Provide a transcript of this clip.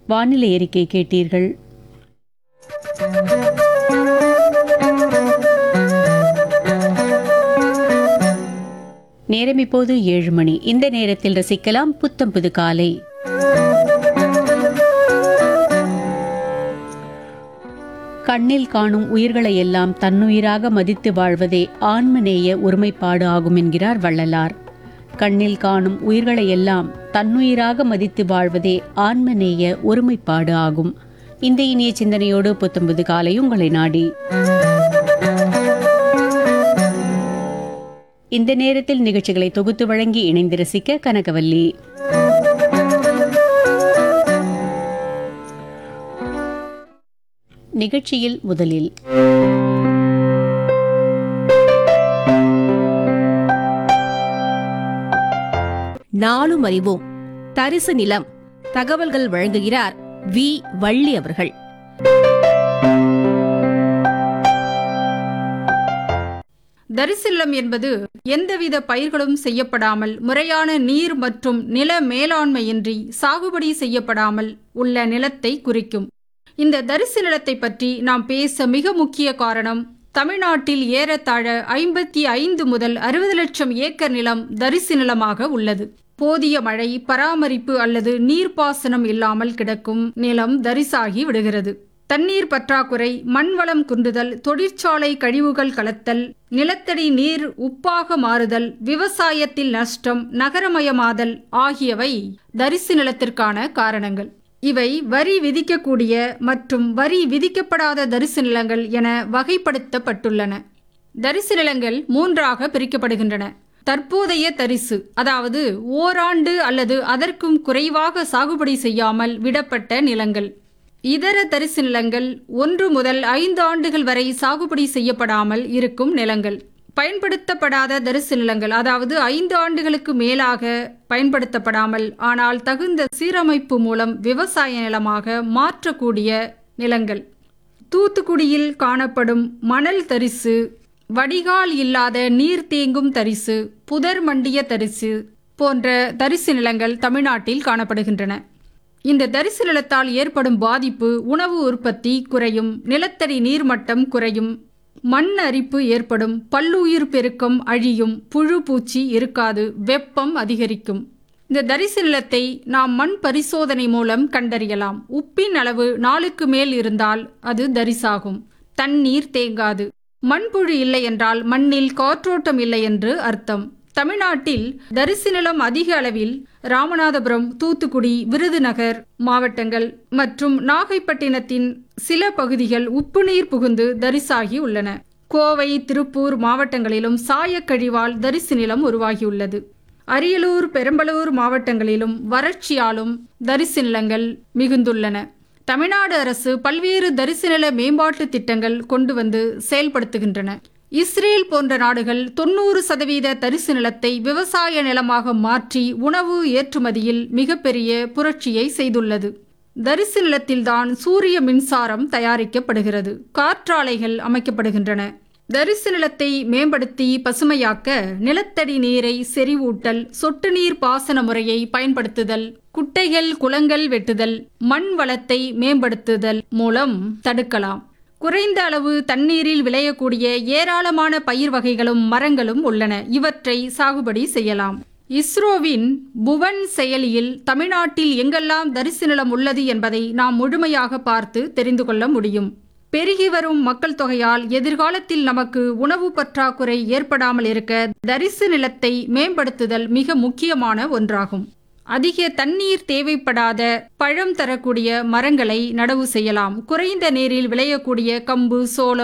வானிலை அறிக்கை கேட்டீர்கள் நேரம் இப்போது ஏழு மணி இந்த நேரத்தில் ரசிக்கலாம் புத்தம் புது காலை கண்ணில் காணும் உயிர்களை எல்லாம் தன்னுயிராக மதித்து வாழ்வதே ஆன்மநேய ஒருமைப்பாடு ஆகும் என்கிறார் வள்ளலார் கண்ணில் காணும் உயிர்களை எல்லாம் தன்னுயிராக மதித்து வாழ்வதே ஆன்மநேய ஒருமைப்பாடு ஆகும் இந்த இனிய சிந்தனையோடு புத்தம்புது காலை உங்களை நாடி இந்த நேரத்தில் நிகழ்ச்சிகளை தொகுத்து வழங்கி இணைந்து ரசிக்க கனகவல்லி நிகழ்ச்சியில் முதலில் நாளும் அறிவோம் தரிசு நிலம் தகவல்கள் வழங்குகிறார் வி வள்ளி அவர்கள் தரிசில்லம் என்பது எந்தவித பயிர்களும் செய்யப்படாமல் முறையான நீர் மற்றும் நில மேலாண்மையின்றி சாகுபடி செய்யப்படாமல் உள்ள நிலத்தை குறிக்கும் இந்த தரிசு நிலத்தை பற்றி நாம் பேச மிக முக்கிய காரணம் தமிழ்நாட்டில் ஏறத்தாழ ஐம்பத்தி ஐந்து முதல் அறுபது லட்சம் ஏக்கர் நிலம் தரிசு நிலமாக உள்ளது போதிய மழை பராமரிப்பு அல்லது நீர்ப்பாசனம் இல்லாமல் கிடக்கும் நிலம் தரிசாகி விடுகிறது தண்ணீர் பற்றாக்குறை மண்வளம் குன்றுதல் தொழிற்சாலை கழிவுகள் கலத்தல் நிலத்தடி நீர் உப்பாக மாறுதல் விவசாயத்தில் நஷ்டம் நகரமயமாதல் ஆகியவை தரிசு நிலத்திற்கான காரணங்கள் இவை வரி விதிக்கக்கூடிய மற்றும் வரி விதிக்கப்படாத தரிசு நிலங்கள் என வகைப்படுத்தப்பட்டுள்ளன தரிசு நிலங்கள் மூன்றாக பிரிக்கப்படுகின்றன தற்போதைய தரிசு அதாவது ஓராண்டு அல்லது அதற்கும் குறைவாக சாகுபடி செய்யாமல் விடப்பட்ட நிலங்கள் இதர தரிசு நிலங்கள் ஒன்று முதல் ஐந்து ஆண்டுகள் வரை சாகுபடி செய்யப்படாமல் இருக்கும் நிலங்கள் பயன்படுத்தப்படாத தரிசு நிலங்கள் அதாவது ஐந்து ஆண்டுகளுக்கு மேலாக பயன்படுத்தப்படாமல் ஆனால் தகுந்த சீரமைப்பு மூலம் விவசாய நிலமாக மாற்றக்கூடிய நிலங்கள் தூத்துக்குடியில் காணப்படும் மணல் தரிசு வடிகால் இல்லாத நீர் தேங்கும் தரிசு புதர் மண்டிய தரிசு போன்ற தரிசு நிலங்கள் தமிழ்நாட்டில் காணப்படுகின்றன இந்த தரிசு நிலத்தால் ஏற்படும் பாதிப்பு உணவு உற்பத்தி குறையும் நிலத்தடி நீர்மட்டம் குறையும் மண் அரிப்பு ஏற்படும் பல்லுயிர் பெருக்கம் அழியும் புழு பூச்சி இருக்காது வெப்பம் அதிகரிக்கும் இந்த தரிசு நிலத்தை நாம் மண் பரிசோதனை மூலம் கண்டறியலாம் உப்பின் அளவு நாளுக்கு மேல் இருந்தால் அது தரிசாகும் தண்ணீர் தேங்காது மண்புழு இல்லை என்றால் மண்ணில் காற்றோட்டம் இல்லை என்று அர்த்தம் தமிழ்நாட்டில் தரிசு நிலம் அதிக அளவில் ராமநாதபுரம் தூத்துக்குடி விருதுநகர் மாவட்டங்கள் மற்றும் நாகைப்பட்டினத்தின் சில பகுதிகள் உப்புநீர் புகுந்து தரிசாகி உள்ளன கோவை திருப்பூர் மாவட்டங்களிலும் சாயக்கழிவால் தரிசு நிலம் உருவாகியுள்ளது அரியலூர் பெரம்பலூர் மாவட்டங்களிலும் வறட்சியாலும் தரிசு நிலங்கள் மிகுந்துள்ளன தமிழ்நாடு அரசு பல்வேறு தரிசு நில மேம்பாட்டு திட்டங்கள் கொண்டு வந்து செயல்படுத்துகின்றன இஸ்ரேல் போன்ற நாடுகள் தொண்ணூறு சதவீத தரிசு நிலத்தை விவசாய நிலமாக மாற்றி உணவு ஏற்றுமதியில் மிகப்பெரிய புரட்சியை செய்துள்ளது தரிசு நிலத்தில்தான் சூரிய மின்சாரம் தயாரிக்கப்படுகிறது காற்றாலைகள் அமைக்கப்படுகின்றன தரிசு நிலத்தை மேம்படுத்தி பசுமையாக்க நிலத்தடி நீரை செறிவூட்டல் சொட்டு நீர் பாசன முறையை பயன்படுத்துதல் குட்டைகள் குளங்கள் வெட்டுதல் மண் வளத்தை மேம்படுத்துதல் மூலம் தடுக்கலாம் குறைந்த அளவு தண்ணீரில் விளையக்கூடிய ஏராளமான பயிர் வகைகளும் மரங்களும் உள்ளன இவற்றை சாகுபடி செய்யலாம் இஸ்ரோவின் புவன் செயலியில் தமிழ்நாட்டில் எங்கெல்லாம் தரிசு நிலம் உள்ளது என்பதை நாம் முழுமையாக பார்த்து தெரிந்து கொள்ள முடியும் பெருகி வரும் மக்கள் தொகையால் எதிர்காலத்தில் நமக்கு உணவு பற்றாக்குறை ஏற்படாமல் இருக்க தரிசு நிலத்தை மேம்படுத்துதல் மிக முக்கியமான ஒன்றாகும் அதிக தண்ணீர் தேவைப்படாத பழம் தரக்கூடிய மரங்களை நடவு செய்யலாம் குறைந்த நீரில் விளையக்கூடிய கம்பு சோளம்